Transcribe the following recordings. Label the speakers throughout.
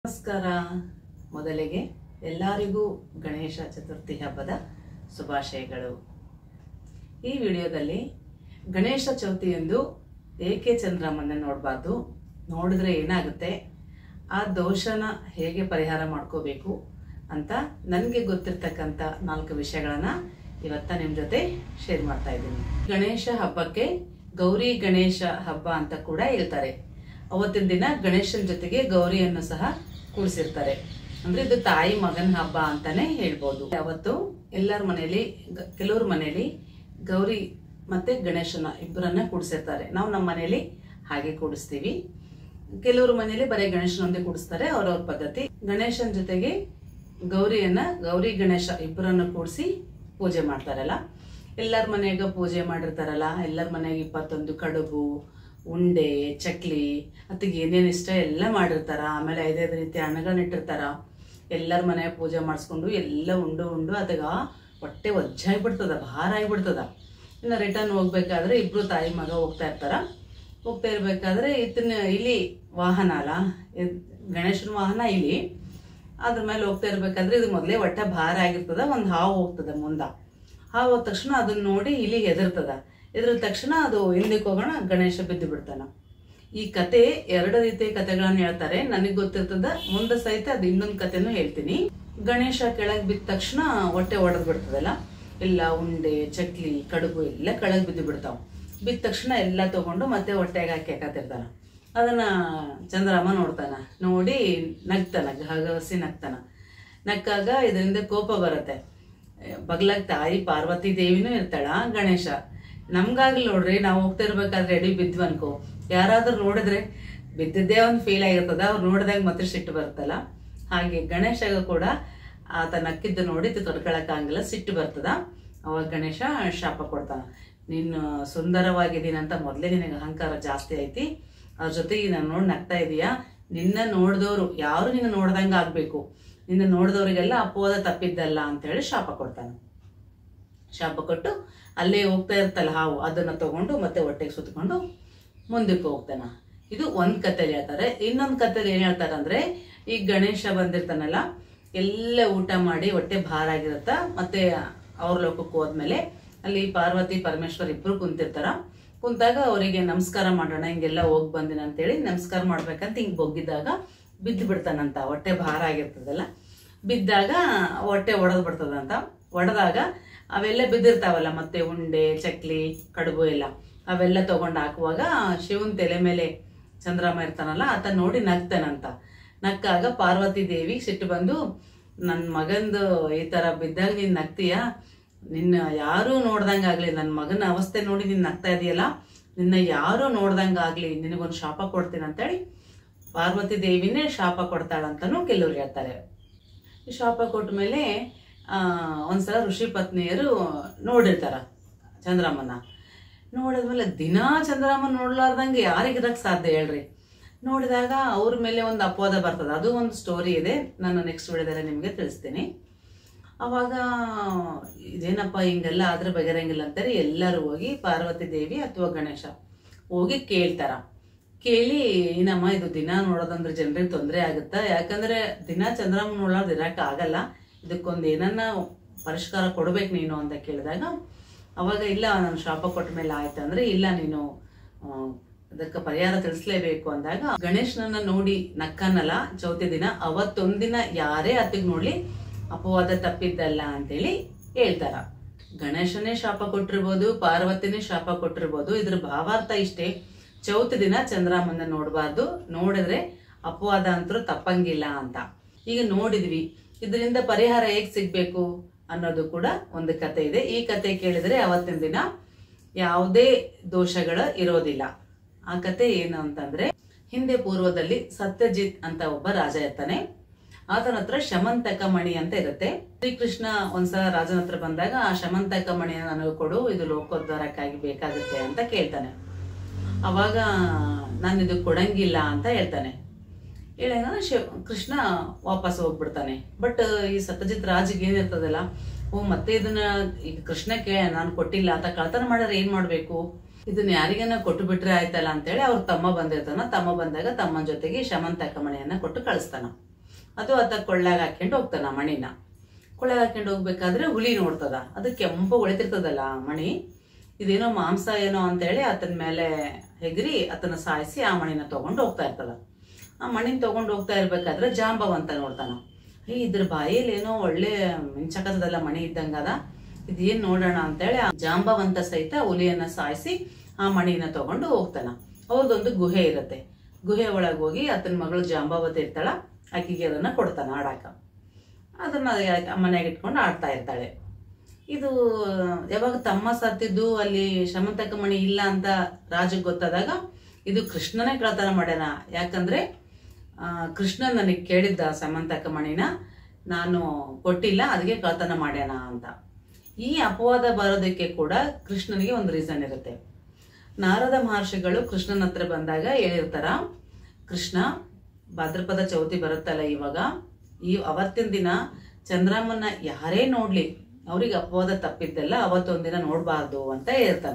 Speaker 1: ನಮಸ್ಕಾರ ಮೊದಲಿಗೆ ಎಲ್ಲರಿಗೂ ಗಣೇಶ ಚತುರ್ಥಿ ಹಬ್ಬದ ಶುಭಾಶಯಗಳು ಈ ವಿಡಿಯೋದಲ್ಲಿ ಗಣೇಶ ಚೌತಿಯಂದು ಏಕೆ ಚಂದ್ರಮ್ಮನ ನೋಡಬಾರ್ದು ನೋಡಿದ್ರೆ ಏನಾಗುತ್ತೆ ಆ ದೋಷನ ಹೇಗೆ ಪರಿಹಾರ ಮಾಡ್ಕೋಬೇಕು ಅಂತ ನನಗೆ ಗೊತ್ತಿರ್ತಕ್ಕಂಥ ನಾಲ್ಕು ವಿಷಯಗಳನ್ನ ಇವತ್ತ ನಿಮ್ಮ ಜೊತೆ ಶೇರ್ ಮಾಡ್ತಾ ಇದ್ದೀನಿ ಗಣೇಶ ಹಬ್ಬಕ್ಕೆ ಗೌರಿ ಗಣೇಶ ಹಬ್ಬ ಅಂತ ಕೂಡ ಹೇಳ್ತಾರೆ ಅವತ್ತಿನ ದಿನ ಗಣೇಶನ ಜೊತೆಗೆ ಗೌರಿಯನ್ನು ಸಹ ಕೂಡಿಸಿರ್ತಾರೆ ಅಂದ್ರೆ ಇದು ತಾಯಿ ಮಗನ ಹಬ್ಬ ಅಂತಾನೆ ಹೇಳ್ಬೋದು ಅವತ್ತು ಎಲ್ಲರ ಮನೆಯಲ್ಲಿ ಗ- ಕೆಲವ್ರ ಮನೆಯಲ್ಲಿ ಗೌರಿ ಮತ್ತೆ ಗಣೇಶನ ಇಬ್ಬರನ್ನ ಕೂಡಿಸಿರ್ತಾರೆ ನಾವು ನಮ್ಮ ಮನೆಯಲ್ಲಿ ಹಾಗೆ ಕೂಡಿಸ್ತೀವಿ ಕೆಲವ್ರ ಮನೆಯಲ್ಲಿ ಬರೀ ಗಣೇಶನೊಂದೇ ಕೂಡಿಸ್ತಾರೆ ಅವ್ರವ್ರ ಪದ್ಧತಿ ಗಣೇಶನ ಜೊತೆಗೆ ಗೌರಿಯನ್ನ ಗೌರಿ ಗಣೇಶ ಇಬ್ಬರನ್ನು ಕೂಡಿಸಿ ಪೂಜೆ ಮಾಡ್ತಾರಲ್ಲ ಎಲ್ಲರ ಮನೆಯಾಗ ಪೂಜೆ ಮಾಡಿರ್ತಾರಲ್ಲ ಎಲ್ಲರ ಮನೆಯಾಗ ಇಪ್ಪತ್ತೊಂದು ಕಡುಬು ಉಂಡೆ ಚಕ್ಲಿ ಅತ್ತಿಗೆ ಏನೇನು ಇಷ್ಟ ಎಲ್ಲ ಮಾಡಿರ್ತಾರ ಆಮೇಲೆ ಐದೈದು ರೀತಿ ಹಣ್ಣುಗಳನ್ನ ಇಟ್ಟಿರ್ತಾರ ಎಲ್ಲರ ಮನೆಯಾಗ ಪೂಜೆ ಮಾಡಿಸ್ಕೊಂಡು ಎಲ್ಲ ಉಂಡು ಉಂಡು ಅದಾಗ ಹೊಟ್ಟೆ ಒಜ್ಜಾಗ್ಬಿಡ್ತದ ಭಾರ ಆಗಿಬಿಡ್ತದ ಇನ್ನು ರಿಟರ್ನ್ ಹೋಗ್ಬೇಕಾದ್ರೆ ಇಬ್ರು ತಾಯಿ ಮಗ ಹೋಗ್ತಾ ಇರ್ತಾರ ಹೋಗ್ತಾ ಇರ್ಬೇಕಾದ್ರೆ ಇತನ ಇಲಿ ವಾಹನ ಅಲ್ಲ ಇದ್- ಗಣೇಶನ ವಾಹನ ಇಲಿ ಅದ್ರ ಮೇಲೆ ಹೋಗ್ತಾ ಇರ್ಬೇಕಾದ್ರೆ ಇದು ಮೊದಲೇ ಹೊಟ್ಟೆ ಭಾರ ಆಗಿರ್ತದ ಒಂದು ಹಾವು ಹೋಗ್ತದ ಮುಂದ ಹಾವು ಹೋದ ತಕ್ಷಣ ಅದನ್ನ ನೋಡಿ ಇಲಿ ಹೆದರ್ತದ ಎದ್ರ ತಕ್ಷಣ ಅದು ಹಿಂದಕ್ಕೆ ಹೋಗೋಣ ಗಣೇಶ ಬಿದ್ದು ಬಿಡ್ತಾನ ಈ ಕತೆ ಎರಡು ರೀತಿಯ ಕತೆಗಳನ್ನ ಹೇಳ್ತಾರೆ ನನಗೆ ಗೊತ್ತಿರ್ತದ ಮುಂದೆ ಸಹಿತ ಅದು ಇನ್ನೊಂದು ಕತೆನೂ ಹೇಳ್ತೀನಿ ಗಣೇಶ ಕೆಳಗ್ ಬಿದ್ದ ತಕ್ಷಣ ಹೊಟ್ಟೆ ಒಡೆದ್ ಬಿಡ್ತದಲ್ಲ ಎಲ್ಲ ಉಂಡೆ ಚಕ್ಲಿ ಕಡುಬು ಎಲ್ಲ ಕೆಳಗ್ ಬಿದ್ದು ಬಿಡ್ತಾವ ಬಿದ್ದ ತಕ್ಷಣ ಎಲ್ಲ ತಗೊಂಡು ಮತ್ತೆ ಹೊಟ್ಟೆಗೆ ಹಾಕಿ ಹಾಕತಿರ್ತಾನ ಅದನ್ನ ಚಂದ್ರಮ್ಮ ನೋಡ್ತಾನ ನೋಡಿ ನಗ್ತಾನ ಗಹಗಸಿ ನಗ್ತಾನ ನಕ್ಕಾಗ ಇದರಿಂದ ಕೋಪ ಬರುತ್ತೆ ಬಗ್ಲಾಗ ತಾಯಿ ಪಾರ್ವತಿ ದೇವಿನೂ ಇರ್ತಾಳ ಗಣೇಶ ನಮ್ಗಾಗ್ಲಿ ನೋಡ್ರಿ ನಾವು ಹೋಗ್ತಾ ಇರ್ಬೇಕಾದ್ರೆ ಎಡಿ ಬಿದ್ವಿ ಅನ್ಕೋ ಯಾರಾದ್ರೂ ನೋಡಿದ್ರೆ ಬಿದ್ದಿದ್ದೇ ಒಂದು ಫೀಲ್ ಆಗಿರ್ತದ ಅವ್ರು ನೋಡಿದಾಗ ಮತ್ತೆ ಸಿಟ್ಟು ಬರ್ತಲ್ಲ ಹಾಗೆ ಗಣೇಶಗ ಕೂಡ ಆತ ನಕ್ಕಿದ್ದು ನೋಡಿ ತೊಡ್ಕೊಳಕ್ಕಾಗಲ್ಲ ಸಿಟ್ಟು ಬರ್ತದ ಅವಾಗ ಗಣೇಶ ಶಾಪ ಕೊಡ್ತಾನ ನೀನು ಸುಂದರವಾಗಿದ್ದೀನಿ ಅಂತ ಮೊದಲೇ ನಿನಗೆ ಅಹಂಕಾರ ಜಾಸ್ತಿ ಐತಿ ಅದ್ರ ಜೊತೆಗೆ ನಾನು ನೋಡಿ ನಗ್ತಾ ಇದೀಯಾ ನಿನ್ನ ನೋಡಿದವರು ಯಾರು ನಿನ್ನ ನೋಡ್ದಂಗ ಆಗ್ಬೇಕು ನಿನ್ನ ನೋಡಿದವರಿಗೆಲ್ಲ ಅಪೋದ ತಪ್ಪಿದ್ದಲ್ಲ ಅಂತ ಹೇಳಿ ಶಾಪ ಕೊಡ್ತಾನೆ ಶಾಪ ಕೊಟ್ಟು ಅಲ್ಲೇ ಹೋಗ್ತಾ ಇರ್ತಲ್ಲ ಹಾವು ಅದನ್ನ ತಗೊಂಡು ಮತ್ತೆ ಹೊಟ್ಟೆಗೆ ಸುತ್ಕೊಂಡು ಮುಂದಕ್ಕೆ ಹೋಗ್ತಾನ ಇದು ಒಂದ್ ಕಥೆಲಿ ಹೇಳ್ತಾರೆ ಇನ್ನೊಂದ್ ಕಥೆಲಿ ಏನ್ ಹೇಳ್ತಾರೆ ಅಂದ್ರೆ ಈ ಗಣೇಶ ಬಂದಿರ್ತಾನಲ್ಲ ಎಲ್ಲ ಊಟ ಮಾಡಿ ಹೊಟ್ಟೆ ಭಾರ ಆಗಿರತ್ತ ಮತ್ತೆ ಅವ್ರ ಲೋಕಕ್ಕೆ ಹೋದ್ಮೇಲೆ ಅಲ್ಲಿ ಪಾರ್ವತಿ ಪರಮೇಶ್ವರ್ ಇಬ್ರು ಕುಂತಿರ್ತಾರ ಕುಂತಾಗ ಅವರಿಗೆ ನಮಸ್ಕಾರ ಮಾಡೋಣ ಹಿಂಗೆಲ್ಲ ಹೋಗ್ ಬಂದಿನ ಅಂತೇಳಿ ನಮಸ್ಕಾರ ಮಾಡ್ಬೇಕಂತ ಹಿಂಗ್ ಬೊಗ್ಗಿದಾಗ ಬಿದ್ದು ಬಿಡ್ತಾನಂತ ಹೊಟ್ಟೆ ಭಾರ ಆಗಿರ್ತದಲ್ಲ ಬಿದ್ದಾಗ ಹೊಟ್ಟೆ ಒಡೆದ್ ಬಿಡ್ತದಂತ ಒಡೆದಾಗ ಅವೆಲ್ಲ ಬಿದ್ದಿರ್ತಾವಲ್ಲ ಮತ್ತೆ ಉಂಡೆ ಚಕ್ಲಿ ಕಡುಬು ಎಲ್ಲ ಅವೆಲ್ಲ ತಗೊಂಡ್ ಹಾಕುವಾಗ ಶಿವನ್ ತಲೆ ಮೇಲೆ ಚಂದ್ರಮ್ಮ ಇರ್ತಾನಲ್ಲ ಆತ ನೋಡಿ ನಗ್ತಾನಂತ ನಕ್ಕಾಗ ಪಾರ್ವತಿ ದೇವಿ ಸಿಟ್ಟು ಬಂದು ನನ್ನ ಮಗಂದು ಈ ತರ ಬಿದ್ದಾಗ ನೀನ್ ನಗ್ತೀಯ ನಿನ್ನ ಯಾರೂ ನೋಡ್ದಂಗ ಆಗ್ಲಿ ನನ್ನ ಮಗನ ಅವಸ್ಥೆ ನೋಡಿ ನೀನ್ ನಗ್ತಾ ಇದೆಯಲ್ಲ ನಿನ್ನ ಯಾರೂ ನೋಡ್ದಂಗ ಆಗ್ಲಿ ನಿನಗೊಂದು ಶಾಪ ಕೊಡ್ತೀನಿ ಅಂತೇಳಿ ಪಾರ್ವತಿ ದೇವಿನೇ ಶಾಪ ಕೊಡ್ತಾಳಂತನೂ ಕೆಲವ್ರು ಹೇಳ್ತಾರೆ ಈ ಶಾಪ ಕೊಟ್ಟ ಮೇಲೆ ಒಂದ್ಸಲ ಋಷಿ ಪತ್ನಿಯರು ನೋಡಿರ್ತಾರ ಚಂದ್ರಮ್ಮನ ನೋಡಿದ್ಮೇಲೆ ದಿನಾ ಚಂದ್ರಮ್ಮನ ನೋಡ್ಲಾರ್ದಂಗೆ ಯಾರಿಗಿರಕ್ ಸಾಧ್ಯ ಹೇಳ್ರಿ ನೋಡಿದಾಗ ಅವ್ರ ಮೇಲೆ ಒಂದು ಅಪವಾದ ಬರ್ತದೆ ಅದು ಒಂದು ಸ್ಟೋರಿ ಇದೆ ನಾನು ನೆಕ್ಸ್ಟ್ ವಿಡಿಯೋದಲ್ಲಿ ನಿಮಗೆ ತಿಳಿಸ್ತೀನಿ ಅವಾಗ ಇದೇನಪ್ಪ ಹಿಂಗೆಲ್ಲ ಆದ್ರೆ ಬಗೆರಂಗಿಲ್ಲ ಅಂತಾರೆ ಎಲ್ಲರೂ ಹೋಗಿ ಪಾರ್ವತಿ ದೇವಿ ಅಥವಾ ಗಣೇಶ ಹೋಗಿ ಕೇಳ್ತಾರ ಕೇಳಿ ಏನಮ್ಮ ಇದು ದಿನ ನೋಡೋದಂದ್ರೆ ಜನರಿಗೆ ತೊಂದರೆ ಆಗುತ್ತಾ ಯಾಕಂದ್ರೆ ದಿನ ಚಂದ್ರಮ್ಮ ನೋಡೋದು ಇರಕ್ಕೆ ಆಗಲ್ಲ ಇದಕ್ಕೊಂದು ಏನನ್ನ ಪರಿಷ್ಕಾರ ಕೊಡ್ಬೇಕು ನೀನು ಅಂತ ಕೇಳಿದಾಗ ಅವಾಗ ಇಲ್ಲ ನಾನು ಶಾಪ ಕೊಟ್ಟ ಮೇಲೆ ಆಯ್ತು ಅಂದ್ರೆ ಇಲ್ಲ ನೀನು ಆ, ಅದಕ್ಕೆ ಪರಿಹಾರ ತಿಳಿಸ್ಲೇಬೇಕು ಅಂದಾಗ ಗಣೇಶನನ್ನ ನೋಡಿ ನಕ್ಕನಲ್ಲ ಚೌತಿ ದಿನ ಅವತ್ತೊಂದಿನ ಯಾರೇ ಅತ್ತಿಗೆ ನೋಡ್ಲಿ ಅಪವಾದ ತಪ್ಪಿದ್ದಲ್ಲ ಅಂತೇಳಿ ಹೇಳ್ತಾರ ಗಣೇಶನೇ ಶಾಪ ಕೊಟ್ಟಿರ್ಬೋದು ಪಾರ್ವತಿನೇ ಶಾಪ ಕೊಟ್ಟಿರ್ಬೋದು ಇದ್ರ ಭಾವಾರ್ಥ ಇಷ್ಟೇ ಚೌತಿ ದಿನ ಚಂದ್ರಮ್ಮನ ನೋಡಬಾರ್ದು ನೋಡಿದ್ರೆ ಅಪವಾದ ಅಂತೂ ತಪ್ಪಂಗಿಲ್ಲ ಅಂತ ಈಗ ನೋಡಿದ್ವಿ ಇದರಿಂದ ಪರಿಹಾರ ಹೇಗ್ ಸಿಗ್ಬೇಕು ಅನ್ನೋದು ಕೂಡ ಒಂದು ಕತೆ ಇದೆ ಈ ಕತೆ ಕೇಳಿದ್ರೆ ಅವತ್ತಿನ ದಿನ ಯಾವುದೇ ದೋಷಗಳ ಇರೋದಿಲ್ಲ ಆ ಕತೆ ಏನು ಅಂತಂದ್ರೆ ಹಿಂದೆ ಪೂರ್ವದಲ್ಲಿ ಸತ್ಯಜಿತ್ ಅಂತ ಒಬ್ಬ ರಾಜ ಇರ್ತಾನೆ ಆತನ ಹತ್ರ ಶಮಂತಕ ಮಣಿ ಅಂತ ಇರುತ್ತೆ ಶ್ರೀಕೃಷ್ಣ ಒಂದ್ಸಲ ರಾಜನ ಹತ್ರ ಬಂದಾಗ ಆ ಶಮಂತಕ ಮಣಿಯನ್ನು ನನಗೆ ಕೊಡು ಇದು ಲೋಕೋದ್ಧಾರಕ್ಕಾಗಿ ಬೇಕಾಗುತ್ತೆ ಅಂತ ಕೇಳ್ತಾನೆ ಅವಾಗ ನಾನು ಇದು ಕೊಡಂಗಿಲ್ಲ ಅಂತ ಹೇಳ್ತಾನೆ ಹೇಳೇನ ಶಿವ ಕೃಷ್ಣ ವಾಪಸ್ ಹೋಗ್ಬಿಡ್ತಾನೆ ಬಟ್ ಈ ಸತ್ಯಜಿತ್ ರಾಜ್ಗೆ ಏನಿರ್ತದಲ್ಲ ಓ ಮತ್ತೆ ಇದನ್ನ ಈಗ ಕೃಷ್ಣ ಕೇಳ ನಾನು ಕೊಟ್ಟಿಲ್ಲ ಅಂತ ಕಳ್ತನ ಮಾಡ್ಯಾರ ಏನ್ ಮಾಡ್ಬೇಕು ಇದನ್ನ ಯಾರಿಗನ ಕೊಟ್ಟು ಬಿಟ್ರೆ ಆಯ್ತಲ್ಲ ಅಂತೇಳಿ ಅವ್ರ ತಮ್ಮ ಬಂದಿರ್ತಾನ ತಮ್ಮ ಬಂದಾಗ ತಮ್ಮನ ಜೊತೆಗೆ ಶಮಂತಕ ಮಣಿಯನ್ನ ಕೊಟ್ಟು ಕಳಿಸ್ತಾನ ಅದು ಆತ ಕೊಳ್ಳಾಗ ಹಾಕ್ಕೊಂಡು ಹೋಗ್ತಾನ ಆ ಮಣಿನ ಕೊಳ್ಳಾಗ ಹಾಕ್ಕೊಂಡು ಹೋಗ್ಬೇಕಾದ್ರೆ ಹುಲಿ ನೋಡ್ತದ ಅದು ಕೆಂಪು ಒಳಿತಿರ್ತದಲ್ಲ ಆ ಮಣಿ ಇದೇನೋ ಮಾಂಸ ಏನೋ ಅಂತೇಳಿ ಆತನ ಮೇಲೆ ಹೆಗರಿ ಆತನ ಸಾಯಿಸಿ ಆ ಮಣಿನ ತಗೊಂಡು ಹೋಗ್ತಾ ಇರ್ತದ ಆ ಮಣಿನ ತಗೊಂಡು ಹೋಗ್ತಾ ಇರ್ಬೇಕಾದ್ರೆ ಜಾಂಬವಂತ ನೋಡ್ತಾನ ಏ ಇದ್ರ ಬಾಯಲ್ಲಿ ಏನೋ ಒಳ್ಳೆ ಮಿಂಚಕದಲ್ಲ ಮಣಿ ಇದ್ದಂಗದ ಇದೇನ್ ನೋಡೋಣ ಅಂತೇಳಿ ಆ ಜಾಂಬವಂತ ಸಹಿತ ಹುಲಿಯನ್ನ ಸಾಯಿಸಿ ಆ ಮಣಿನ ತಗೊಂಡು ಹೋಗ್ತಾನ ಅವ್ರದೊಂದು ಗುಹೆ ಇರತ್ತೆ ಗುಹೆ ಒಳಗೆ ಹೋಗಿ ಆತನ ಮಗಳು ಜಾಂಬಾವತಿ ಇರ್ತಾಳ ಆಕಿಗೆ ಅದನ್ನ ಕೊಡ್ತಾನ ಆಡಾಕ ಅದನ್ನ ಮನೆಯಾಗ ಇಟ್ಕೊಂಡು ಆಡ್ತಾ ಇರ್ತಾಳೆ ಇದು ಯಾವಾಗ ತಮ್ಮ ಸತ್ತಿದ್ದು ಅಲ್ಲಿ ಶಮಂತಕ ಮಣಿ ಇಲ್ಲ ಅಂತ ರಾಜಗ್ ಗೊತ್ತಾದಾಗ ಇದು ಕೃಷ್ಣನೇ ಕಳ್ತನ ಮಾಡ್ಯಾನ ಯಾಕಂದ್ರೆ ಆ, ಕೃಷ್ಣ ನನಗೆ ಕೇಳಿದ್ದ ಸಮಂತಕ ಮಣಿನ ನಾನು ಕೊಟ್ಟಿಲ್ಲ ಅದಕ್ಕೆ ಕಳ್ತನ ಮಾಡ್ಯಾನ ಅಂತ ಈ ಅಪವಾದ ಬರೋದಕ್ಕೆ ಕೂಡ ಕೃಷ್ಣನಿಗೆ ಒಂದು ರೀಸನ್ ಇರುತ್ತೆ ನಾರದ ಮಹರ್ಷಿಗಳು ಕೃಷ್ಣನ ಹತ್ರ ಬಂದಾಗ ಹೇಳಿರ್ತಾರ ಕೃಷ್ಣ ಭಾದ್ರಪದ ಚೌತಿ ಬರುತ್ತಲ್ಲ ಇವಾಗ ಈ ಅವತ್ತಿನ ದಿನ ಚಂದ್ರಮ್ಮನ ಯಾರೇ ನೋಡ್ಲಿ ಅವ್ರಿಗೆ ಅಪವಾದ ತಪ್ಪಿದ್ದೆಲ್ಲ ಅವತ್ತೊಂದಿನ ನೋಡ್ಬಾರ್ದು ಅಂತ ಹೇಳ್ತಾನ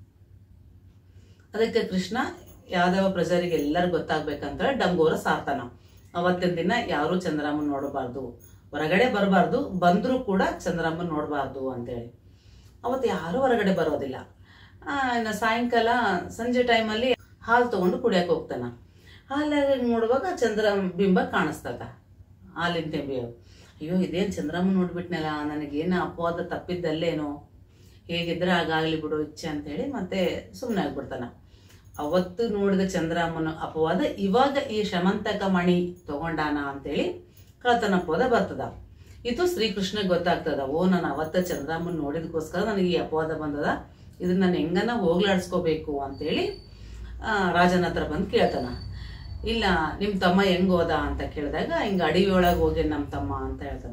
Speaker 1: ಅದಕ್ಕೆ ಕೃಷ್ಣ ಯಾದವ ಪ್ರಜರಿಗೆ ಎಲ್ಲರೂ ಗೊತ್ತಾಗ್ಬೇಕಂತ ಡಂಗೂರ ಸಾರ್ತಾನ ಅವತ್ತಿನ ದಿನ ಯಾರು ಚಂದ್ರಮ್ಮನ್ ನೋಡಬಾರ್ದು ಹೊರಗಡೆ ಬರಬಾರ್ದು ಬಂದ್ರೂ ಕೂಡ ಚಂದ್ರಮ್ಮನ್ ನೋಡಬಾರ್ದು ಅಂತೇಳಿ ಅವತ್ತು ಯಾರು ಹೊರಗಡೆ ಬರೋದಿಲ್ಲ ಆ, ಇನ್ನು ಸಾಯಂಕಾಲ ಸಂಜೆ ಟೈಮಲ್ಲಿ ಹಾಲು ತಗೊಂಡು ಕುಡಿಯಕ್ಕೆ ಹೋಗ್ತಾನ ಹಾಲಾಗ ನೋಡುವಾಗ ಚಂದ್ರ ಬಿಂಬ ಕಾಣಿಸ್ತದ ಹಾಲಿನ ತೆಂಬಿ ಅಯ್ಯೋ ಇದೇನು ಚಂದ್ರಮ್ಮ ನೋಡ್ಬಿಟ್ನಲ್ಲ ನನಗೇನು ಅಪವಾದ ತಪ್ಪಿದ್ದಲ್ಲೇನೋ ಹೇಗಿದ್ರೆ ಆಗಾಗ್ಲಿ ಬಿಡು ಇಚ್ಛೆ ಅಂತೇಳಿ ಮತ್ತೆ ಸುಮ್ಮನೆ ಆಗ್ಬಿಡ್ತಾನ ಅವತ್ತು ನೋಡಿದ ಚಂದ್ರಮ್ಮನ ಅಪವಾದ ಇವಾಗ ಈ ಶಮಂತಕ ಮಣಿ ತಗೊಂಡಾನ ಅಂತೇಳಿ ಕಳ್ತನ ಅಪವಾದ ಬರ್ತದ ಇದು ಶ್ರೀಕೃಷ್ಣ ಗೊತ್ತಾಗ್ತದ ಓ ನಾನು ಅವತ್ತ ಚಂದ್ರಮ್ಮನ್ ನೋಡಿದಕ್ಕೋಸ್ಕರ ನನಗೆ ಈ ಅಪವಾದ ಬಂದದ ಇದನ್ನ ನಾನು ಹೆಂಗನ ಹೋಗ್ಲಾಡ್ಸ್ಕೋಬೇಕು ಅಂತೇಳಿ ಆ, ರಾಜನ ಹತ್ರ ಬಂದು ಕೇಳ್ತಾನ ಇಲ್ಲ ನಿಮ್ ತಮ್ಮ ಹೆಂಗ್ ಹೋದ ಅಂತ ಕೇಳಿದಾಗ ಹಿಂಗ ಅಡವಿ ಒಳಗೆ ಹೋಗಿ ನಮ್ಮ ತಮ್ಮ ಅಂತ ಹೇಳ್ತಾನ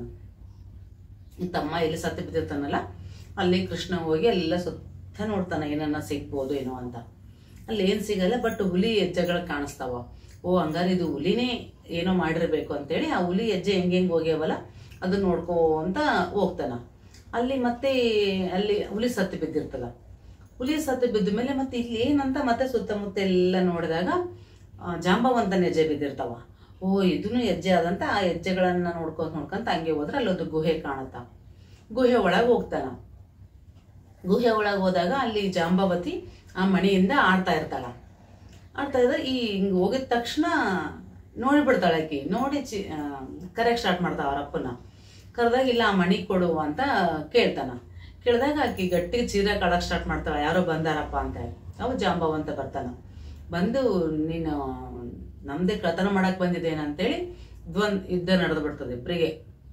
Speaker 1: ಈ ತಮ್ಮ ಎಲ್ಲಿ ಸತ್ತು ಬಿದ್ದಿರ್ತಾನಲ್ಲ ಅಲ್ಲಿ ಕೃಷ್ಣ ಹೋಗಿ ಎಲ್ಲ ಸುತ್ತ ನೋಡ್ತಾನ ಏನನ್ನ ಸಿಗ್ಬೋದು ಏನೋ ಅಂತ ಅಲ್ಲಿ ಏನ್ ಸಿಗಲ್ಲ ಬಟ್ ಹುಲಿ ಹೆಜ್ಜೆಗಳು ಕಾಣಿಸ್ತಾವ ಓ ಹಂಗಾರೆ ಇದು ಹುಲಿನೇ ಏನೋ ಮಾಡಿರ್ಬೇಕು ಅಂತೇಳಿ ಆ ಹುಲಿ ಹೆಜ್ಜೆ ಹೆಂಗ್ ಹೆಂಗ್ ಹೋಗ್ಯಾವಲ್ಲ ಅದನ್ನ ನೋಡ್ಕೋ ಅಂತ ಹೋಗ್ತಾನ ಅಲ್ಲಿ ಮತ್ತೆ ಅಲ್ಲಿ ಹುಲಿ ಸತ್ತು ಬಿದ್ದಿರ್ತದ ಹುಲಿ ಸತ್ತು ಬಿದ್ದ ಮೇಲೆ ಮತ್ತೆ ಇಲ್ಲಿ ಏನಂತ ಮತ್ತೆ ಸುತ್ತಮುತ್ತ ಎಲ್ಲ ನೋಡಿದಾಗ ಆ, ಜಾಂಬವಂತನ ಹೆಜ್ಜೆ ಬಿದ್ದಿರ್ತಾವ ಓ ಇದನ್ನು ಹೆಜ್ಜೆ ಆದಂತ ಆ ಹೆಜ್ಜೆಗಳನ್ನ ನೋಡ್ಕೊಂತ ನೋಡ್ಕೊಂತ ಹಂಗೆ ಹೋದ್ರೆ ಅಲ್ಲೊಂದು ಗುಹೆ ಕಾಣುತ್ತ ಗುಹೆ ಒಳಗೆ ಹೋಗ್ತಾನ ಗುಹೆ ಒಳಗೆ ಹೋದಾಗ ಅಲ್ಲಿ ಜಾಂಬವತಿ ಆ ಮಣಿಯಿಂದ ಆಡ್ತಾ ಇರ್ತಾಳ ಆಡ್ತಾ ಇದ್ರೆ ಈ ಹಿಂಗ್ ಹೋಗಿದ ತಕ್ಷಣ ನೋಡಿಬಿಡ್ತಾಳೆ ಆಕಿ ನೋಡಿ ಚಿ ಕರೆಕ್ಟ್ ಸ್ಟಾರ್ಟ್ ಮಾಡ್ತಾವ ಅವ್ರ ಅಪ್ಪನ ಕರೆದಾಗ ಇಲ್ಲ ಆ ಮಣಿ ಕೊಡು ಅಂತ ಕೇಳ್ತಾನ ಕೇಳಿದಾಗ ಆಕಿ ಗಟ್ಟಿ ಚೀರ ಕಾಳಕ್ ಸ್ಟಾರ್ಟ್ ಮಾಡ್ತಾಳೆ ಯಾರೋ ಬಂದಾರಪ್ಪ ಅಂತ ಹೇಳಿ ಅವ ಜಾಂಬವಂತ ಬರ್ತಾನ ಬಂದು ನೀನು ನಮ್ದೇ ಕಳ್ತನ ಮಾಡಕ್ ಬಂದಿದ್ದೇನೆ ಅಂತೇಳಿ ದ್ವಂದ್ ಯುದ್ಧ ನಡೆದು ಬಿಡ್ತದೆ ಇಬ್ಬರಿಗೆ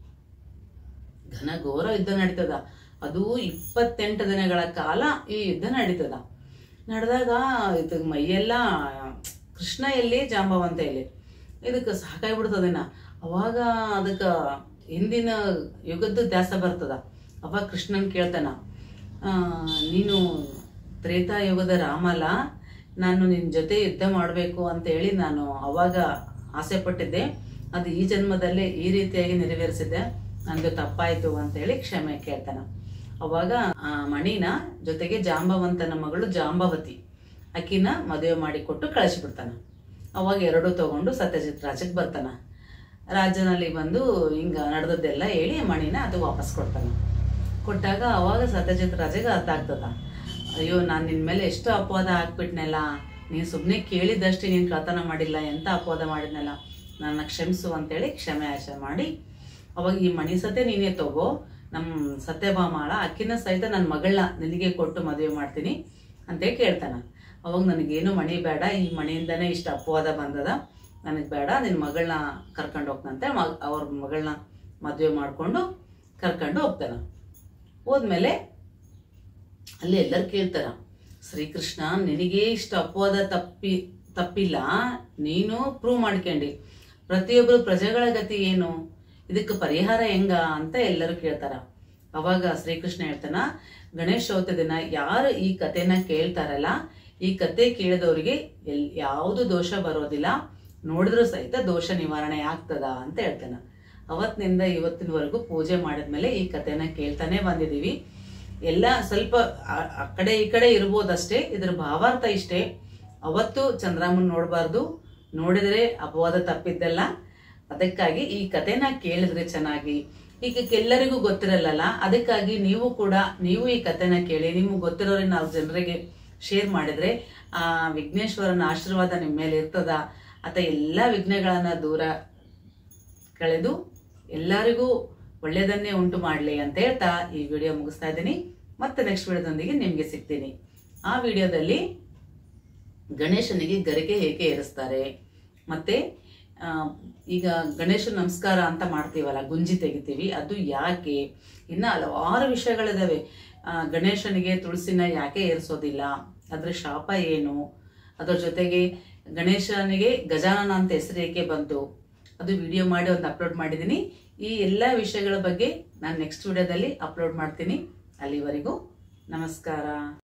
Speaker 1: ಘನ ಘೋರ ಯುದ್ಧ ನಡೀತದ ಅದು ಇಪ್ಪತ್ತೆಂಟು ದಿನಗಳ ಕಾಲ ಈ ಯುದ್ಧ ನಡೀತದ ನಡೆದಾಗ ಇದು ಮೈಯೆಲ್ಲ ಕೃಷ್ಣ ಎಲ್ಲಿ ಜಾಂಬವಂತ ಎಲ್ಲಿ ಇದಕ್ಕೆ ಸಾಕಾಗ್ಬಿಡ್ತದೇನ ಅವಾಗ ಅದಕ್ಕೆ ಹಿಂದಿನ ಯುಗದ ದ್ಯಾಸ ಬರ್ತದ ಅವಾಗ ಕೃಷ್ಣನ್ ಕೇಳ್ತಾನ ಆ, ನೀನು ತ್ರೇತಾಯುಗದ ರಾಮಲ ನಾನು ನಿನ್ನ ಜೊತೆ ಯುದ್ಧ ಮಾಡಬೇಕು ಅಂತ ಹೇಳಿ ನಾನು ಅವಾಗ ಆಸೆ ಪಟ್ಟಿದ್ದೆ ಅದು ಈ ಜನ್ಮದಲ್ಲೇ ಈ ರೀತಿಯಾಗಿ ನೆರವೇರಿಸಿದ್ದೆ ನಂದು ತಪ್ಪಾಯ್ತು ಅಂತೇಳಿ ಕ್ಷಮೆ ಕೇಳ್ತಾನ ಅವಾಗ ಆ ಮಣಿನ ಜೊತೆಗೆ ಜಾಂಬವಂತನ ಮಗಳು ಜಾಂಬವತಿ ಆಕಿನ ಮದುವೆ ಮಾಡಿ ಕೊಟ್ಟು ಕಳಿಸ್ಬಿಡ್ತಾನ ಅವಾಗ ಎರಡು ತಗೊಂಡು ಸತ್ಯಜಿತ್ ರಾಜಕ್ಕೆ ಬರ್ತಾನ ರಾಜನಲ್ಲಿ ಬಂದು ಹಿಂಗ ನಡೆದದ್ದೆಲ್ಲ ಹೇಳಿ ಮಣಿನ ಅದು ವಾಪಸ್ ಕೊಡ್ತಾನ ಕೊಟ್ಟಾಗ ಅವಾಗ ಸತ್ಯಜಿತ್ ರಾಜಗೆ ಅರ್ಥ ಆಗ್ತದ ಅಯ್ಯೋ ನಾನು ನಿನ್ ಮೇಲೆ ಎಷ್ಟು ಅಪವಾದ ಹಾಕ್ಬಿಟ್ನಲ್ಲ ನೀನು ಸುಮ್ಮನೆ ಕೇಳಿದಷ್ಟೇ ನೀನು ಕಳ್ತನ ಮಾಡಿಲ್ಲ ಎಂತ ಅಪವಾದ ಮಾಡಿದ್ನಲ್ಲ ನನ್ನ ಕ್ಷಮಿಸು ಅಂತೇಳಿ ಕ್ಷಮೆ ಆಶೆ ಮಾಡಿ ಅವಾಗ ಈ ಮಣಿ ಸತೆ ನೀನೇ ತಗೋ ನಮ್ಮ ಸತ್ಯಭಾಮಾಳ ಅಕ್ಕಿನ ಸಹಿತ ನನ್ನ ಮಗಳನ್ನ ನಿನಗೆ ಕೊಟ್ಟು ಮದುವೆ ಮಾಡ್ತೀನಿ ಅಂತೇಳಿ ಕೇಳ್ತಾನ ಅವಾಗ ನನಗೇನು ಮಣಿ ಬೇಡ ಈ ಮಣಿಯಿಂದನೇ ಇಷ್ಟ ಅಪವಾದ ಬಂದದ ನನಗೆ ಬೇಡ ನಿನ್ನ ಮಗಳನ್ನ ಕರ್ಕೊಂಡು ಹೋಗ್ತಂತೆ ಮಗ್ ಅವ್ರ ಮಗಳನ್ನ ಮದುವೆ ಮಾಡಿಕೊಂಡು ಕರ್ಕೊಂಡು ಹೋಗ್ತಾನ ಹೋದ್ಮೇಲೆ ಅಲ್ಲಿ ಎಲ್ಲರೂ ಕೇಳ್ತಾರ ಶ್ರೀಕೃಷ್ಣ ನಿನಗೆ ಇಷ್ಟ ಅಪವಾದ ತಪ್ಪಿ ತಪ್ಪಿಲ್ಲ ನೀನು ಪ್ರೂವ್ ಮಾಡ್ಕೊಂಡಿ ಪ್ರತಿಯೊಬ್ಬರು ಪ್ರಜೆಗಳ ಗತಿ ಏನು ಇದಕ್ಕೆ ಪರಿಹಾರ ಹೆಂಗ ಅಂತ ಎಲ್ಲರೂ ಕೇಳ್ತಾರ ಅವಾಗ ಶ್ರೀಕೃಷ್ಣ ಹೇಳ್ತಾನ ಗಣೇಶ ಚೌತಿ ದಿನ ಯಾರು ಈ ಕಥೆನ ಕೇಳ್ತಾರಲ್ಲ ಈ ಕತೆ ಕೇಳಿದವರಿಗೆ ಎಲ್ ಯಾವುದು ದೋಷ ಬರೋದಿಲ್ಲ ನೋಡಿದ್ರೂ ಸಹಿತ ದೋಷ ನಿವಾರಣೆ ಆಗ್ತದ ಅಂತ ಹೇಳ್ತಾನ ಅವತ್ತಿನಿಂದ ಇವತ್ತಿನವರೆಗೂ ಪೂಜೆ ಮಾಡಿದ್ಮೇಲೆ ಈ ಕಥೆನ ಕೇಳ್ತಾನೆ ಬಂದಿದೀವಿ ಎಲ್ಲ ಸ್ವಲ್ಪ ಆ- ಆ ಕಡೆ ಈ ಕಡೆ ಇರ್ಬೋದಷ್ಟೇ ಇದ್ರ ಭಾವಾರ್ಥ ಇಷ್ಟೇ ಅವತ್ತು ಚಂದ್ರಾಮನ್ ನೋಡಬಾರ್ದು ನೋಡಿದ್ರೆ ಅಪವಾದ ತಪ್ಪಿದ್ದಲ್ಲ ಅದಕ್ಕಾಗಿ ಈ ಕಥೆನ ಕೇಳಿದ್ರೆ ಚೆನ್ನಾಗಿ ಈಗ ಎಲ್ಲರಿಗೂ ಗೊತ್ತಿರಲ್ಲಲ್ಲ ಅದಕ್ಕಾಗಿ ನೀವು ಕೂಡ ನೀವು ಈ ಕಥೆನ ಕೇಳಿ ನಿಮ್ಗೆ ಗೊತ್ತಿರೋರಿಗೆ ನಾವು ಜನರಿಗೆ ಶೇರ್ ಮಾಡಿದ್ರೆ ಆ ವಿಘ್ನೇಶ್ವರನ ಆಶೀರ್ವಾದ ನಿಮ್ಮ ಮೇಲೆ ಇರ್ತದ ಆತ ಎಲ್ಲ ವಿಘ್ನಗಳನ್ನ ದೂರ ಕಳೆದು ಎಲ್ಲರಿಗೂ ಒಳ್ಳೆಯದನ್ನೇ ಉಂಟು ಮಾಡಲಿ ಅಂತ ಹೇಳ್ತಾ ಈ ವಿಡಿಯೋ ಮುಗಿಸ್ತಾ ಇದ್ದೀನಿ ಮತ್ತೆ ನೆಕ್ಸ್ಟ್ ವಿಡಿಯೋದೊಂದಿಗೆ ನಿಮಗೆ ಸಿಗ್ತೀನಿ ಆ ವಿಡಿಯೋದಲ್ಲಿ ಗಣೇಶನಿಗೆ ಗರಿಕೆ ಹೇಗೆ ಏರಿಸ್ತಾರೆ ಮತ್ತೆ ಆ, ಈಗ ಗಣೇಶ ನಮಸ್ಕಾರ ಅಂತ ಮಾಡ್ತೀವಲ್ಲ ಗುಂಜಿ ತೆಗಿತೀವಿ ಅದು ಯಾಕೆ ಇನ್ನು ಹಲವಾರು ವಿಷಯಗಳಿದಾವೆ ಆ, ಗಣೇಶನಿಗೆ ತುಳಸಿನ ಯಾಕೆ ಏರಿಸೋದಿಲ್ಲ ಅದ್ರ ಶಾಪ ಏನು ಅದ್ರ ಜೊತೆಗೆ ಗಣೇಶನಿಗೆ ಗಜಾನನ ಅಂತ ಹೆಸರು ಏಕೆ ಬಂತು ಅದು ವಿಡಿಯೋ ಮಾಡಿ ಒಂದು ಅಪ್ಲೋಡ್ ಮಾಡಿದ್ದೀನಿ ಈ ಎಲ್ಲ ವಿಷಯಗಳ ಬಗ್ಗೆ ನಾನು ನೆಕ್ಸ್ಟ್ ವಿಡಿಯೋದಲ್ಲಿ ಅಪ್ಲೋಡ್ ಮಾಡ್ತೀನಿ ಅಲ್ಲಿವರೆಗೂ ನಮಸ್ಕಾರ